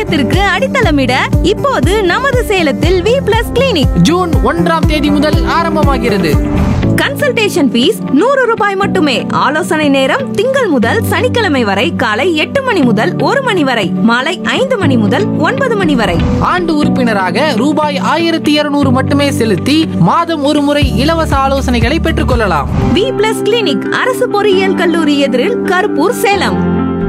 எதிர்காலத்திற்கு அடித்தளமிட இப்போது நமது சேலத்தில் வி பிளஸ் கிளினிக் ஜூன் ஒன்றாம் தேதி முதல் ஆரம்பமாகிறது கன்சல்டேஷன் ஃபீஸ் நூறு ரூபாய் மட்டுமே ஆலோசனை நேரம் திங்கள் முதல் சனிக்கிழமை வரை காலை எட்டு மணி முதல் ஒரு மணி வரை மாலை ஐந்து மணி முதல் ஒன்பது மணி வரை ஆண்டு உறுப்பினராக ரூபாய் ஆயிரத்தி இருநூறு மட்டுமே செலுத்தி மாதம் ஒரு முறை இலவச ஆலோசனைகளை பெற்றுக்கொள்ளலாம் வி பிளஸ் கிளினிக் அரசு பொறியியல் கல்லூரி எதிரில் கருப்பூர் சேலம்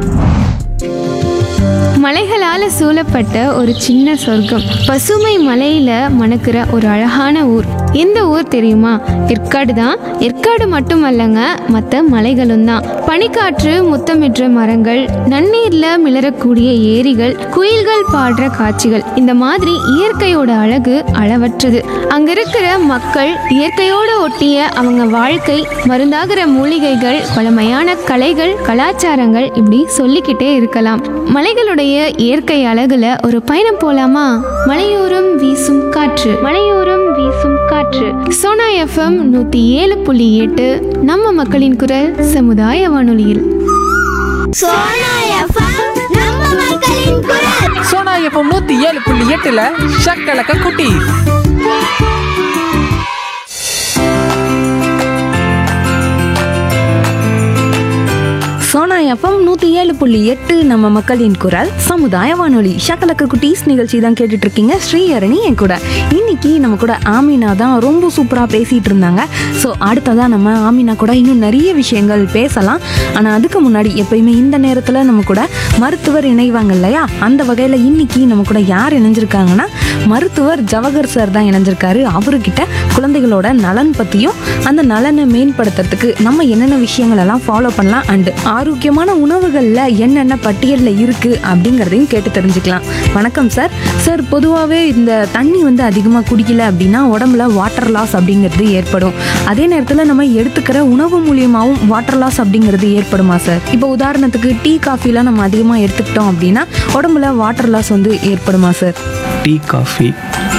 மலைகளால சூழப்பட்ட ஒரு சின்ன சொர்க்கம் பசுமை மலையில மணக்கிற ஒரு அழகான ஊர் எந்த ஊர் தெரியுமா ஏற்காடு தான் ஏற்காடு மட்டுமல்லங்க மற்ற மலைகளும் தான் பனிக்காற்று முத்தமிடுற மரங்கள் நன்னீர்ல மிளறக்கூடிய ஏரிகள் குயில்கள் பாடுற காட்சிகள் இந்த மாதிரி இயற்கையோட அழகு அளவற்றது அங்க இருக்கிற மக்கள் இயற்கையோட ஒட்டிய அவங்க வாழ்க்கை மருந்தாகிற மூலிகைகள் பழமையான கலைகள் கலாச்சாரங்கள் இப்படி சொல்லிக்கிட்டே இருக்கலாம் மலைகளுடைய இயற்கை அழகுல ஒரு பயணம் போலாமா மலையோரம் வீசும் காற்று மலையோரம் வீசும் காற்று சோனா எஃப்எம் நூத்தி ஏழு புள்ளி எட்டு நம்ம மக்களின் குரல் சமுதாய வானொலியில் சோனா எஃப்எம் நம்ம மக்களின் குரல் சோனா எஃப்எம் நூத்தி ஏழு புள்ளி எட்டுல ஷக்கலக்க குட்டி சோனா எஃப்எம் நூத்தி ஏழு புள்ளி எட்டு நம்ம மக்களின் குரல் சமுதாய வானொலி ஷக்கலக்க குட்டீஸ் நிகழ்ச்சி தான் கேட்டுட்டு இருக்கீங்க ஸ்ரீஹரணி என் கூட இன்னைக்கு நம்ம கூட ஆமினா தான் ரொம்ப சூப்பரா பேசிட்டு இருந்தாங்க ஸோ அடுத்ததா நம்ம ஆமினா கூட இன்னும் நிறைய விஷயங்கள் பேசலாம் ஆனா அதுக்கு முன்னாடி எப்பயுமே இந்த நேரத்துல நம்ம கூட மருத்துவர் இணைவாங்க இல்லையா அந்த வகையில இன்னைக்கு நம்ம கூட யார் இணைஞ்சிருக்காங்கன்னா மருத்துவர் ஜவஹர் சார் தான் இணைஞ்சிருக்காரு அவர்கிட்ட குழந்தைகளோட நலன் பத்தியும் அந்த நலனை மேம்படுத்துறதுக்கு நம்ம என்னென்ன விஷயங்கள் எல்லாம் ஃபாலோ பண்ணலாம் அண்ட் ஆரோக்கியமான உணவுகள்ல என்னென்ன பட்டியல்ல இருக்கு அப்படிங்கறதையும் கேட்டு தெரிஞ்சுக்கலாம் வணக்கம் சார் சார் பொதுவாகவே இந்த தண்ணி வந்து அதிகமாக குடிக்கல அப்படின்னா உடம்புல வாட்டர் லாஸ் அப்படிங்கிறது ஏற்படும் அதே நேரத்தில் நம்ம எடுத்துக்கிற உணவு மூலியமாகவும் வாட்டர் லாஸ் அப்படிங்கிறது ஏற்படுமா சார் இப்போ உதாரணத்துக்கு டீ காஃபிலாம் நம்ம அதிகமாக எடுத்துக்கிட்டோம் அப்படின்னா உடம்புல வாட்டர் லாஸ் வந்து ஏற்படுமா sir tea coffee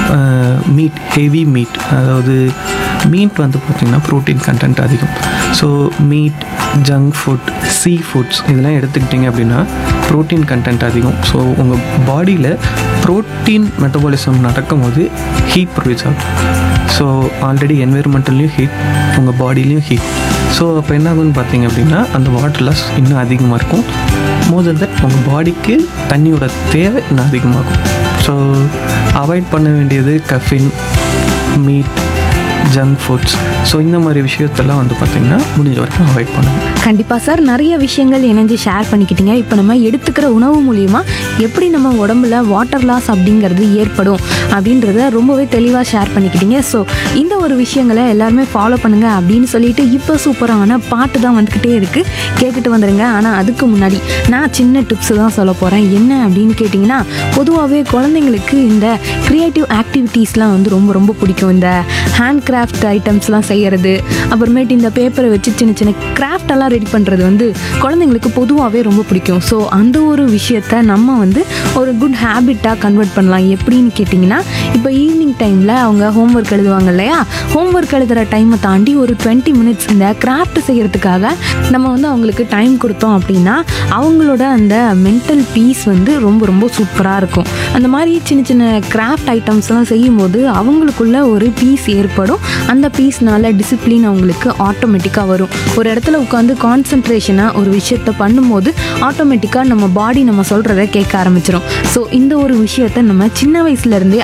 meat heavy meat அதாவது மீட் வந்து பார்த்திங்கன்னா ப்ரோட்டீன் கண்டென்ட் அதிகம் so meat junk food sea foods இதெல்லாம் எடுத்துக்கிட்டிங்க அப்படின்னா ப்ரோட்டீன் கண்டென்ட் அதிகம் ஸோ உங்கள் பாடியில் ப்ரோட்டீன் மெட்டபாலிசம் நடக்கும்போது ஹீட் ப்ரொடியூஸ் ஆகும் ஸோ ஆல்ரெடி என்விரான்மெண்டல்லையும் ஹீட் உங்கள் பாடியிலையும் ஹீட் ஸோ அப்போ என்ன ஆகும்னு பார்த்தீங்க அப்படின்னா அந்த வாட்டர் லாஸ் இன்னும் அதிகமாக இருக்கும் மோர் தட் உங்கள் பாடிக்கு தண்ணியோட தேவை இன்னும் அதிகமாகும் ஸோ அவாய்ட் பண்ண வேண்டியது caffeine meat junk foods so இந்த மாதிரி விஷயத்தெல்லாம் வந்து பார்த்திங்கன்னா முடிஞ்ச வரைக்கும் அவாய்ட் பண்ணுங்கள் கண்டிப்பாக சார் நிறைய விஷயங்கள் இணைஞ்சு ஷேர் பண்ணிக்கிட்டீங்க இப்போ நம்ம எடுத்துக்கிற உணவு மூலியமா எப்படி நம்ம உடம்புல வாட்டர் லாஸ் அப்படிங்கிறது ஏற்படும் அப்படின்றத ரொம்பவே தெளிவாக ஷேர் பண்ணிக்கிட்டீங்க ஸோ இந்த ஒரு விஷயங்களை எல்லாருமே ஃபாலோ பண்ணுங்க அப்படின்னு சொல்லிட்டு இப்போ சூப்பரான பாட்டு தான் வந்துக்கிட்டே இருக்கு கேட்டுட்டு வந்துடுங்க ஆனால் அதுக்கு முன்னாடி நான் சின்ன டிப்ஸ் தான் சொல்ல போகிறேன் என்ன அப்படின்னு கேட்டிங்கன்னா பொதுவாகவே குழந்தைங்களுக்கு இந்த க்ரியேட்டிவ் ஆக்டிவிட்டீஸ்லாம் வந்து ரொம்ப ரொம்ப பிடிக்கும் இந்த ஹேண்ட் கிராஃப்ட் ஐட்டம்ஸ்லாம் செய்யறது அப்புறமேட்டு இந்த பேப்பரை வச்சு சின்ன சின்ன கிராஃப்ட் எல்லாம் ரெடி பண்ணுறது வந்து குழந்தைங்களுக்கு பொதுவாகவே ரொம்ப பிடிக்கும் ஸோ அந்த ஒரு விஷயத்த நம்ம வந்து ஒரு குட் ஹேபிட்டாக கன்வெர்ட் பண்ணலாம் எப்படின்னு கேட்டிங்கன்னா இப்போ ஈவினிங் டைமில் அவங்க ஹோம்ஒர்க் எழுதுவாங்க இல்லையா ஹோம்ஒர்க் எழுதுகிற டைமை தாண்டி ஒரு டுவெண்ட்டி மினிட்ஸ் இந்த கிராஃப்ட் செய்கிறதுக்காக நம்ம வந்து அவங்களுக்கு டைம் கொடுத்தோம் அப்படின்னா அவங்களோட அந்த மென்டல் பீஸ் வந்து ரொம்ப ரொம்ப சூப்பராக இருக்கும் அந்த மாதிரி சின்ன சின்ன கிராஃப்ட் ஐட்டம்ஸ்லாம் செய்யும்போது அவங்களுக்குள்ள ஒரு பீஸ் ஏற்படும் அந்த பீஸ்னால டிசிப்ளின் அவங்களுக்கு ஆட்டோமேட்டிக்காக வரும் ஒரு இடத்துல உட்காந்து கான்சன்ட்ரேஷனாக ஒரு விஷயத்த பண்ணும்போது ஆட்டோமேட்டிக்காக நம்ம பாடி நம்ம சொல்கிறத கேட்க ஆரம்பிச்சிடும் ஸோ இந்த ஒரு விஷயத்த நம்ம சின்ன வயசுலேருந்தே